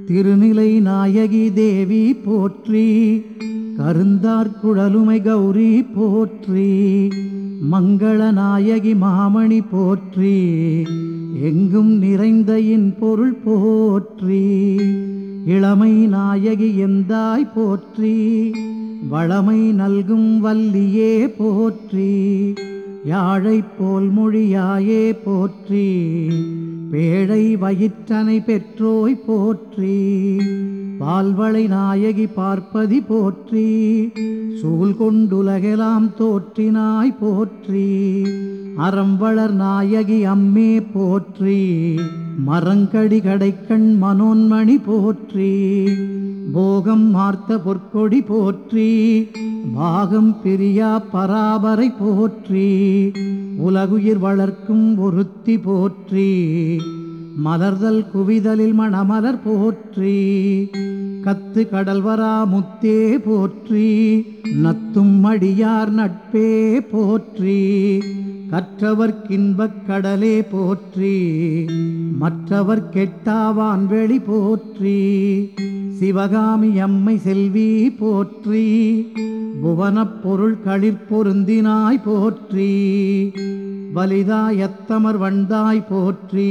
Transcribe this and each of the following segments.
திருநிலை நாயகி தேவி போற்றி கருந்தார் குழலுமை கௌரி போற்றி மங்கள நாயகி மாமணி போற்றி எங்கும் நிறைந்த இன் பொருள் போற்றி இளமை நாயகி எந்தாய் போற்றி வளமை நல்கும் வல்லியே போற்றி யாழைப் போல் மொழியாயே போற்றி பேழை வயிற்றனை பெற்றோய் போற்றி பால்வளை நாயகி பார்ப்பதி போற்றி சூழ் கொண்டுலகெலாம் தோற்றினாய் போற்றி அறம்வளர் நாயகி அம்மே போற்றி மரங்கடி கடைக்கண் மனோன்மணி போற்றி போகம் மார்த்த பொற்கொடி போற்றி பாகம் பிரியா பராபரை போற்றி உலகுயிர் வளர்க்கும் ஒருத்தி போற்றி மலர்தல் குவிதலில் மணமலர் போற்றி கத்து கடல்வரா முத்தே போற்றி நத்தும் அடியார் நட்பே போற்றி கற்றவர்க்கின்பக் கடலே போற்றி மற்றவர் கெட்டாவான் வெளி போற்றி சிவகாமி அம்மை செல்வி போற்றி புவனப் பொருள் களிர் பொருந்தினாய் போற்றி வலிதாயத்தமர் வந்தாய் போற்றி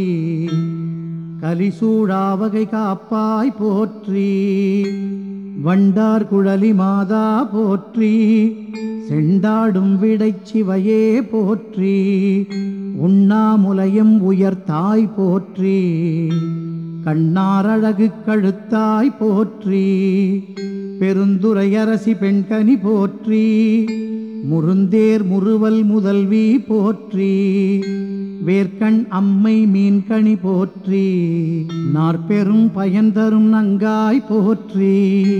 கலிசூழாவகை காப்பாய் போற்றி வண்டார் குழலி மாதா போற்றி செண்டாடும் விடைச் சிவையே போற்றி உண்ணாமுலையும் உயர்த்தாய் போற்றி கண்ணாரழகு கழுத்தாய் போற்றி பெருந்துரையரசி பெண்கனி போற்றி முருந்தேர் முறுவல் முதல்வி போற்றி வேர்க்கண் அம்மை மீன்கனி போற்றி நாற்பெரும் பயன் தரும் நங்காய் போற்றி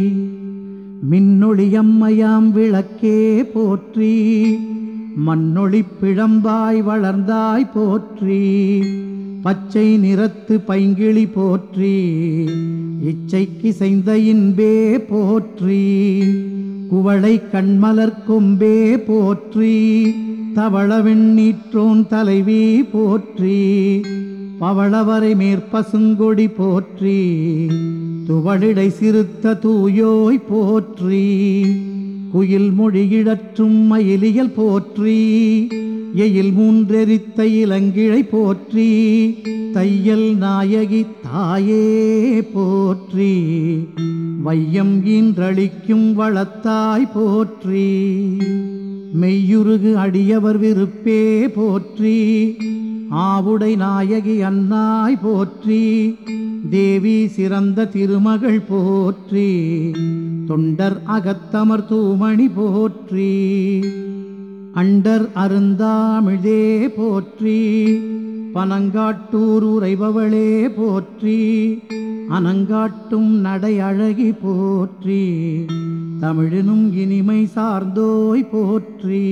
மின்னொளியம்மையாம் விளக்கே போற்றி மண்ணொளி பிழம்பாய் வளர்ந்தாய் போற்றி பச்சை நிறத்து பைங்கிளி போற்றி இச்சைக்கு செய்த இன்பே போற்றி குவளை கண்மலர் கொம்பே போற்றி தவள வெண்ணீற்றோன் தலைவி போற்றி பவளவரை மேற்பசுங்கொடி போற்றி துவளிடை சிறுத்த தூயோய் போற்றி குயில் மொழியிடற்றும் மயிலியல் போற்றி எயில் மூன்றெரித்த இளங்கிழை போற்றி தையல் நாயகி தாயே போற்றி வையம் ஈன்றளிக்கும் வளத்தாய் போற்றி மெய்யுருகு அடியவர் விருப்பே போற்றி ஆவுடை நாயகி அன்னாய் போற்றி தேவி சிறந்த திருமகள் போற்றி தொண்டர் அகத்தமர் தூமணி போற்றி அண்டர் அருந்தாமிழே போற்றி பனங்காட்டூர் உறைபவளே போற்றி அனங்காட்டும் நடை அழகி போற்றி தமிழினும் இனிமை சார்ந்தோய் போற்றி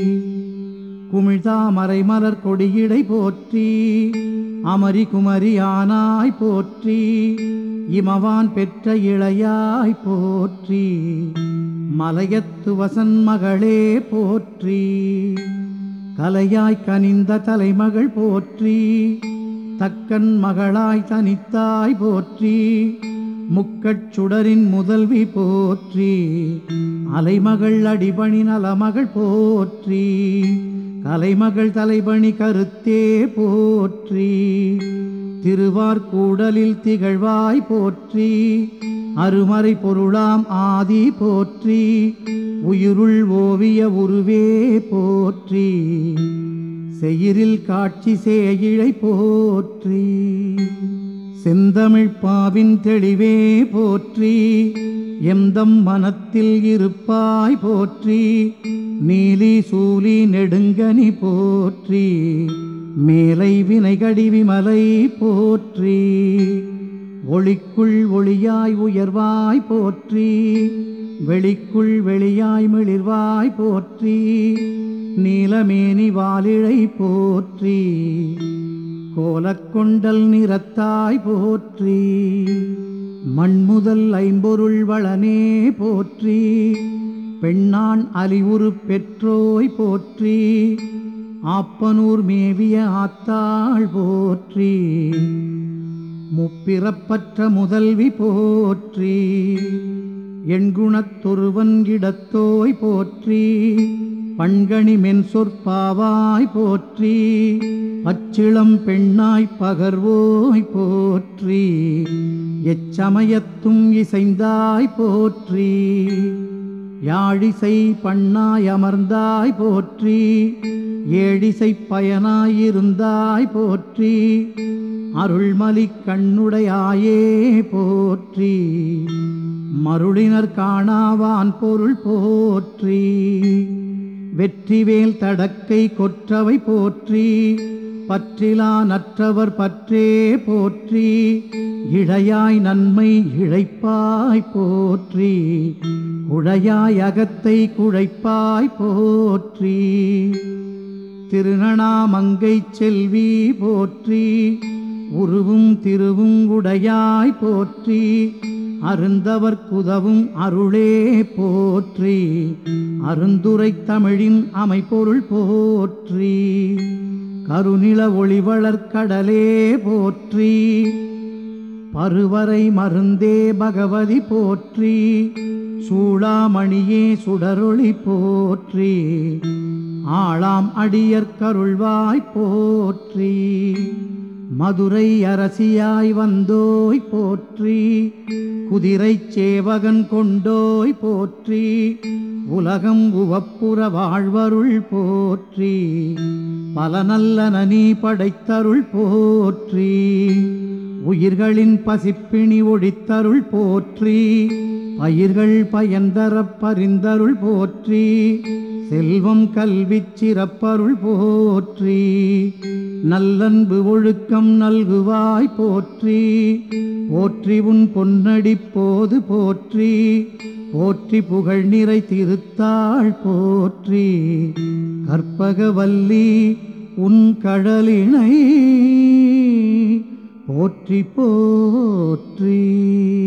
குமிழ்தாமரை மலர் கொடியிடை போற்றி அமரி குமரி ஆனாய் போற்றி இமவான் பெற்ற இளையாய் போற்றி மலையத்து வசன் மகளே போற்றி கலையாய் கனிந்த தலைமகள் போற்றி தக்கன் மகளாய் தனித்தாய் போற்றி முக்கட் சுடரின் முதல்வி போற்றி அலைமகள் அடிபணி நலமகள் போற்றி கலைமகள் தலைபணி கருத்தே போற்றி திருவார்கூடலில் திகழ்வாய் போற்றி அருமறை பொருளாம் ஆதி போற்றி உயிருள் ஓவிய உருவே போற்றி செயிரில் காட்சி சேயிழை போற்றி செந்தமிழ் பாவின் தெளிவே போற்றி எந்தம் மனத்தில் இருப்பாய் போற்றி நீலி சூலி நெடுங்கனி போற்றி மேலை வினைகடி விமலை போற்றி ஒளிக்குள் ஒளியாய் உயர்வாய் போற்றி வெளிக்குள் வெளியாய் மிளிர்வாய் போற்றி நீலமேனி வாலிழை போற்றி கோலக்கொண்டல் நிறத்தாய் போற்றி மண்முதல் ஐம்பொருள் வளனே போற்றி பெண்ணான் அலிவுரு பெற்றோய் போற்றி ஆப்பனூர் மேவிய ஆத்தாள் போற்றி முப்பிறப்பற்ற முதல்வி போற்றி எண்குணத்தொருவன் இடத்தோய் போற்றி பண்கணி மென் சொற்பாவாய் போற்றி பச்சிளம் பெண்ணாய் பகர்வோய் போற்றி எச்சமயத்தும் இசைந்தாய் போற்றி யாழிசை பண்ணாய் அமர்ந்தாய் போற்றி ஏழிசை பயனாயிருந்தாய் போற்றி அருள்மலி கண்ணுடையாயே போற்றி மருளினர் காணாவான் பொருள் போற்றி வெற்றிவேல் தடக்கை கொற்றவை போற்றி பற்றிலா நற்றவர் பற்றே போற்றி இழையாய் நன்மை இழைப்பாய் போற்றி குழையாய் அகத்தை குழைப்பாய் போற்றி திருநணாமங்கை செல்வி போற்றி உருவும் திருவும் உடையாய் போற்றி அருந்தவர் குதவும் அருளே போற்றி அருந்துரை தமிழின் அமைப்பொருள் போற்றி கருநில ஒளிவளர்க்கடலே போற்றி பருவரை மருந்தே பகவதி போற்றி சூளாமணியே சுடரொளி போற்றி ஆளாம் அடியற்கருள்வாய் போற்றி மதுரை அரசியாய் வந்தோய் போற்றி குதிரைச் சேவகன் கொண்டோய் போற்றி உலகம் உவப்புற வாழ்வருள் போற்றி பல நல்லன நீ படைத்தருள் போற்றி உயிர்களின் பசிப்பிணி ஒழித்தருள் போற்றி பயிர்கள் பயன்தரப் பரிந்தருள் போற்றி செல்வம் கல்விச் சிறப்பருள் போற்றி நல்லன்பு ஒழுக்கம் நல்குவாய் போற்றி போற்றி உன் பொன்னடி போது போற்றி போற்றி புகழ் நிறை திருத்தாள் போற்றி கற்பகவல்லி உன் கடலினை போற்றி போற்றி